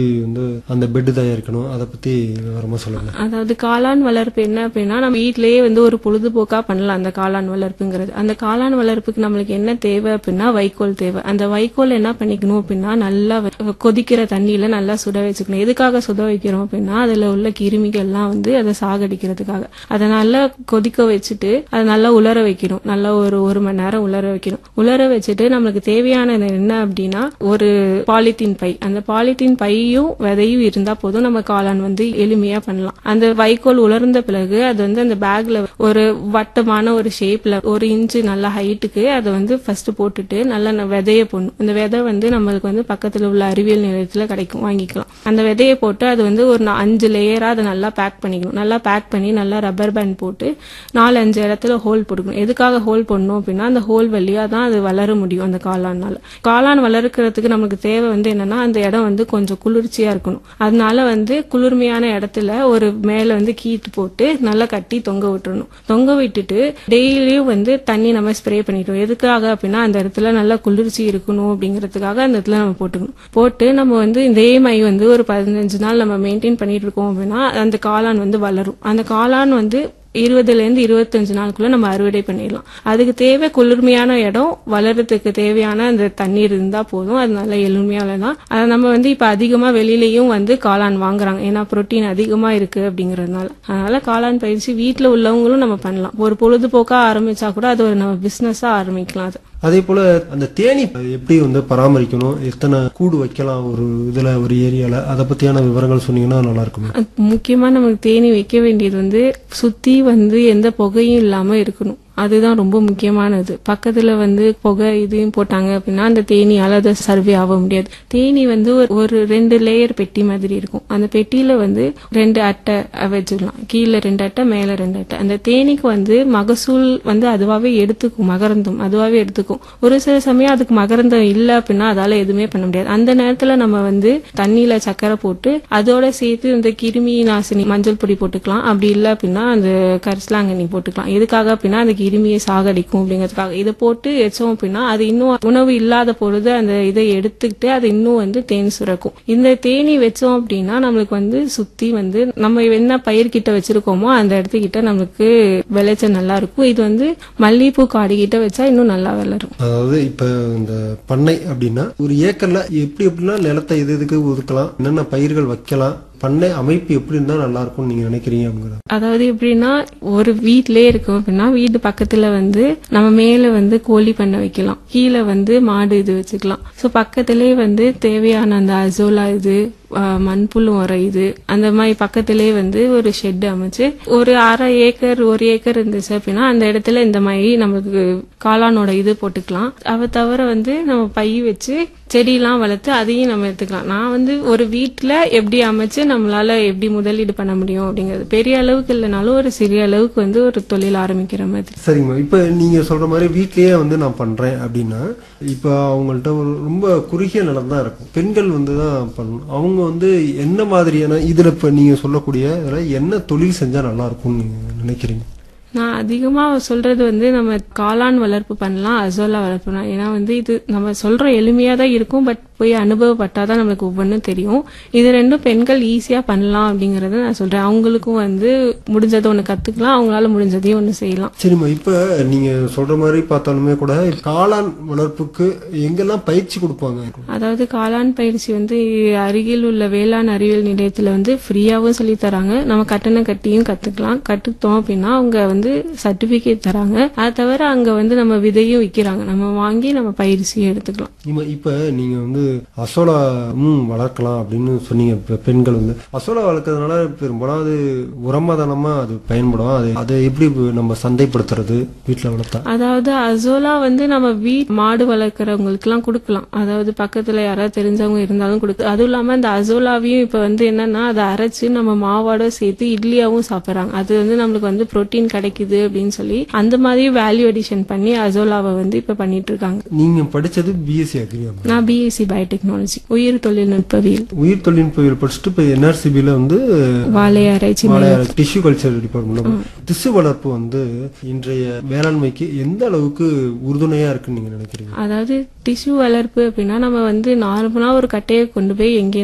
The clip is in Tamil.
வந்து அந்த பெட் தயாரிக்கணும் அதை பத்தி விவரமா சொல்லுங்க அதாவது காளான் வளர்ப்பு என்ன அப்படின்னா நம்ம வீட்டிலேயே வந்து ஒரு பொழுதுபோக்கா பண்ணலாம் அந்த காளான் வளர்ப்புங்கிறது அந்த காளான் வளர்ப்புக்கு நம்மளுக்கு என்ன தேவை அப்படின்னா வைக்கோல் தேவை அந்த வைக்கோல் என்ன பண்ணிக்கணும் அப்படின்னா நல்லா வ- கொதிக்கிற தண்ணியில நல்லா சுட வச்சுக்கணும் எதுக்காக சுட வைக்கிறோம் அப்படின்னா அதுல உள்ள கிருமிகள்லாம் வந்து அதை சாகடிக்கிறதுக்காக அதை நல்லா கொதிக்க வச்சுட்டு அதை நல்லா உலர வைக்கணும் நல்லா ஒரு ஒரு மணி நேரம் உலர வைக்கணும் உலர வச்சுட்டு நம்மளுக்கு தேவையானது என்ன அப்படின்னா ஒரு பாலித்தீன் பை அந்த பாலித்தீன் பையும் விதையும் இருந்தா போதும் நம்ம காளான் வந்து எளிமையா பண்ணலாம் அந்த வைக்கோல் உலர்ந்த பிறகு அது வந்து அந்த பேக்ல ஒரு வட்டமான ஒரு ஷேப்ல ஒரு இன்ச்சு நல்ல ஹைட்டுக்கு அதை வந்து ஃபர்ஸ்ட் போட்டுட்டு நல்லா ந- விதைய போடணும் அந்த விதை வந்து நம்மளுக்கு வந்து பக்கத்துல உள்ள அறிவியல் நிலையத்துல கிடைக்கும் வாங்கிக்கலாம் அந்த விதையை போட்டு அது வந்து ஒரு நா- அஞ்சு லேயரா அதை நல்லா பேக் பண்ணிக்கணும் நல்லா பேக் பண்ணி நல்லா ரப்பர் பேண்ட் போட்டு நாலு அஞ்சு இடத்துல ஹோல் போட்டுக்கணும் எதுக்காக ஹோல் பண்ணணும் அப்படின்னா அந்த ஹோல் வழியா தான் அது வளர முடியும் அந்த காளானால காளான் வளர்க்கறதுக்கு நமக்கு தேவை வந்து என்னன்னா அந்த இடம் வந்து கொஞ்சம் குளிர்ச்சியா இருக்கணும் அதனால வந்து குளிர்மையான இடத்துல ஒரு மேல வந்து கீட்டு போட்டு நல்லா கட்டி தொங்க விட்டுறணும் தொங்க விட்டுட்டு டெய்லியும் வந்து தண்ணி நம்ம ஸ்ப்ரே பண்ணிட்டோம் எதுக்காக அப்படின்னா அந்த இடத்துல நல்லா குளிர்ச்சி இருக்கணும் அப்படிங்கிறதுக்காக அந்த இடத்துல நம்ம போட்டுக்கணும் போட்டு நம்ம வந்து இதே மை வந்து ஒரு பதினஞ்சு நாள் நம்ம மெயின்டைன் பண்ணிட்டு இருக்கோம் அப்படின்னா அந்த காளான் வந்து வளரும் அந்த காளான் வந்து இருபதுல இருந்து இருபத்தஞ்சு நாளுக்குள்ள நம்ம அறுவடை பண்ணிடலாம் அதுக்கு தேவை குளிர்மையான இடம் வளர்றதுக்கு தேவையான அந்த தண்ணீர் இருந்தா போதும் அது நல்ல எளிமையால தான் அதை நம்ம வந்து இப்ப அதிகமா வெளியிலயும் வந்து காளான் வாங்குறாங்க ஏன்னா புரோட்டீன் அதிகமா இருக்கு அப்படிங்கறதுனால அதனால காளான் பயிற்சி வீட்ல உள்ளவங்களும் நம்ம பண்ணலாம் ஒரு பொழுதுபோக்கா ஆரம்பிச்சா கூட அது ஒரு நம்ம பிசினஸா ஆரம்பிக்கலாம் அது அதே போல அந்த தேனி எப்படி வந்து பராமரிக்கணும் எத்தனை கூடு வைக்கலாம் ஒரு இதுல ஒரு ஏரியால அதை பத்தியான விவரங்கள் சொன்னீங்கன்னா நல்லா இருக்குமே அது முக்கியமா நமக்கு தேனி வைக்க வேண்டியது வந்து சுத்தி வந்து எந்த புகையும் இல்லாம இருக்கணும் அதுதான் ரொம்ப முக்கியமானது பக்கத்துல வந்து புகை இதையும் போட்டாங்க அப்படின்னா அந்த தேனியால அதை சர்வே ஆக முடியாது தேனி வந்து ஒரு ஒரு ரெண்டு லேயர் பெட்டி மாதிரி இருக்கும் அந்த பெட்டியில வந்து ரெண்டு அட்டை வச்சுக்கலாம் கீழே ரெண்டு அட்டை மேல ரெண்டு அட்டை அந்த தேனிக்கு வந்து மகசூல் வந்து அதுவாவே எடுத்துக்கும் மகரந்தம் அதுவாவே எடுத்துக்கும் ஒரு சில சமயம் அதுக்கு மகரந்தம் இல்ல அப்படின்னா அதால எதுவுமே பண்ண முடியாது அந்த நேரத்துல நம்ம வந்து தண்ணியில சக்கரை போட்டு அதோட சேர்த்து இந்த கிருமி நாசினி மஞ்சள் பொடி போட்டுக்கலாம் அப்படி இல்ல அப்படின்னா அந்த கரிசலாங்கண்ணி போட்டுக்கலாம் எதுக்காக அப்படின்னா அந்த கிருமியை சாகடிக்கும் அப்படிங்கிறதுக்காக இதை போட்டு வச்சோம் அப்படின்னா அது இன்னும் உணவு இல்லாத பொழுது அந்த இதை எடுத்துக்கிட்டு அது இன்னும் வந்து தேன் சுரக்கும் இந்த தேனி வச்சோம் அப்படின்னா நம்மளுக்கு வந்து சுத்தி வந்து நம்ம என்ன பயிர்கிட்ட வச்சிருக்கோமோ அந்த இடத்துக்கிட்ட நமக்கு விளைச்சல் நல்லா இருக்கும் இது வந்து மல்லிகைப்பூ காடு கிட்ட வச்சா இன்னும் நல்லா வளரும் அதாவது இப்ப இந்த பண்ணை அப்படின்னா ஒரு ஏக்கர்ல எப்படி எப்படிலாம் நிலத்தை எது எதுக்கு ஒதுக்கலாம் என்னென்ன பயிர்கள் வைக்கலாம் பண்ணை அமைப்பு எப்படி இருந்தா நல்லா இருக்கும்னு நீங்க நினைக்கிறீங்க அப்படிங்கிற அதாவது எப்படின்னா ஒரு வீட்லயே இருக்கும் அப்படின்னா வீட்டு பக்கத்துல வந்து நம்ம மேல வந்து கோழி பண்ண வைக்கலாம் கீழே வந்து மாடு இது வச்சுக்கலாம் சோ பக்கத்திலேயே வந்து தேவையான அந்த அசோலா இது ஆஹ், மண்புழு உரம் இது அந்த மாதிரி பக்கத்திலேயே வந்து ஒரு ஷெட் அமைச்சு ஒரு அரை ஏக்கர் ஒரு ஏக்கர் இருந்துச்சு அப்படின்னா அந்த இடத்துல இந்த மாதிரி நமக்கு காளானோட இது போட்டுக்கலாம் அதை தவிர வந்து நம்ம பை வச்சு செடியெல்லாம் வளர்த்து அதையும் நம்ம எடுத்துக்கலாம் நான் வந்து ஒரு வீட்ல எப்படி அமைச்சு நம்மளால எப்படி முதலீடு பண்ண முடியும் அப்படிங்கிறது பெரிய அளவுக்கு இல்லைனாலும் ஒரு சிறிய அளவுக்கு வந்து ஒரு தொழில் ஆரம்பிக்கிற மாதிரி சரிங்கம்மா இப்ப நீங்க சொல்ற மாதிரி வீட்லயே வந்து நான் பண்றேன் அப்படின்னா இப்ப அவங்கள்ட்ட ஒரு ரொம்ப குறுகிய நிலம் தான் இருக்கும் பெண்கள் வந்து தான் பண்ணணும் அவங்க வந்து என்ன மாதிரியான இதுல இப்ப நீங்க சொல்லக்கூடிய இதுல என்ன தொழில் செஞ்சா நல்லா இருக்கும்னு நீங்க நினைக்கிறீங்க நான் அதிகமா சொல்றது வந்து நம்ம காளான் வளர்ப்பு பண்ணலாம் அசோலா வளர்ப்பு பண்ணலாம் ஏன்னா வந்து இது நம்ம சொல்றோம் எளிமையா தான் இருக்கும் பட் போய் அனுபவப்பட்டாதான் நம்மளுக்கு ஒவ்வொன்றும் தெரியும் இது ரெண்டும் பெண்கள் ஈஸியா பண்ணலாம் அப்படிங்கறத நான் சொல்றேன் அவங்களுக்கும் வந்து முடிஞ்சதை ஒண்ணு கத்துக்கலாம் அவங்களால முடிஞ்சதையும் ஒண்ணு செய்யலாம் சரிம்மா இப்ப நீங்க சொல்ற மாதிரி பார்த்தாலுமே கூட காளான் வளர்ப்புக்கு எங்கெல்லாம் பயிற்சி கொடுப்பாங்க அதாவது காளான் பயிற்சி வந்து அருகில் உள்ள வேளாண் அறிவியல் நிலையத்துல வந்து ஃப்ரீயாவும் சொல்லி தராங்க நம்ம கட்டணம் கட்டியும் கத்துக்கலாம் கட்டுத்தோம் அப்படின்னா அவங்க வந்து சர்டிபிகேட் தராங்க அது தவிர அங்க வந்து நம்ம விதையும் விக்கிறாங்க நம்ம வாங்கி நம்ம பயிற்சியும் எடுத்துக்கலாம் இப்ப- இப்ப நீங்க வந்து அசோலாவும் வளர்க்கலாம் அப்படின்னு சொன்னீங்க இப்ப பெண்கள் வந்து அசோலா வளர்க்கறதுனால பெரும்பாலும் அது உரமாதானமா அது பயன்படும் அது அதை எப்படி நம்ம சந்தைப்படுத்துறது வீட்டுல வளர்த்தா அதாவது அசோலா வந்து நம்ம வீட் மாடு வளர்க்குறவங்களுக்கு எல்லாம் கொடுக்கலாம் அதாவது பக்கத்துல யாராவது தெரிஞ்சவங்க இருந்தாலும் கொடுக்கு அதுவும் இல்லாம இந்த அசோலாவையும் இப்ப வந்து என்னன்னா அதை அரைச்சு நம்ம மாவோட சேர்த்து இட்லியாவும் சாப்பிடுறாங்க அது வந்து நம்மளுக்கு வந்து புரோட்டீன் கிடைக்குது அப்படின்னு சொல்லி அந்த மாதிரி வேல்யூ அடிஷன் பண்ணி அசோலாவை வந்து இப்ப பண்ணிட்டு இருக்காங்க நீங்க படிச்சது பிஎஸ்சி அக்ரியா நான் பிஎஸ்சி பயோடெக்னாலஜி உயிர் தொழில்நுட்பவியல் உயிர் தொழில்நுட்பவியல் படிச்சுட்டு இப்ப என்ஆர்சிபில வந்து வாழை ஆராய்ச்சி டிஷ்யூ கல்ச்சர் டிபார்ட்மெண்ட் திசு வளர்ப்பு வந்து இன்றைய வேளாண்மைக்கு எந்த அளவுக்கு உறுதுணையா இருக்குன்னு நீங்க நினைக்கிறீங்க அதாவது டிஷ்யூ வளர்ப்பு அப்படின்னா நம்ம வந்து நார்மலா ஒரு கட்டையை கொண்டு போய் எங்கே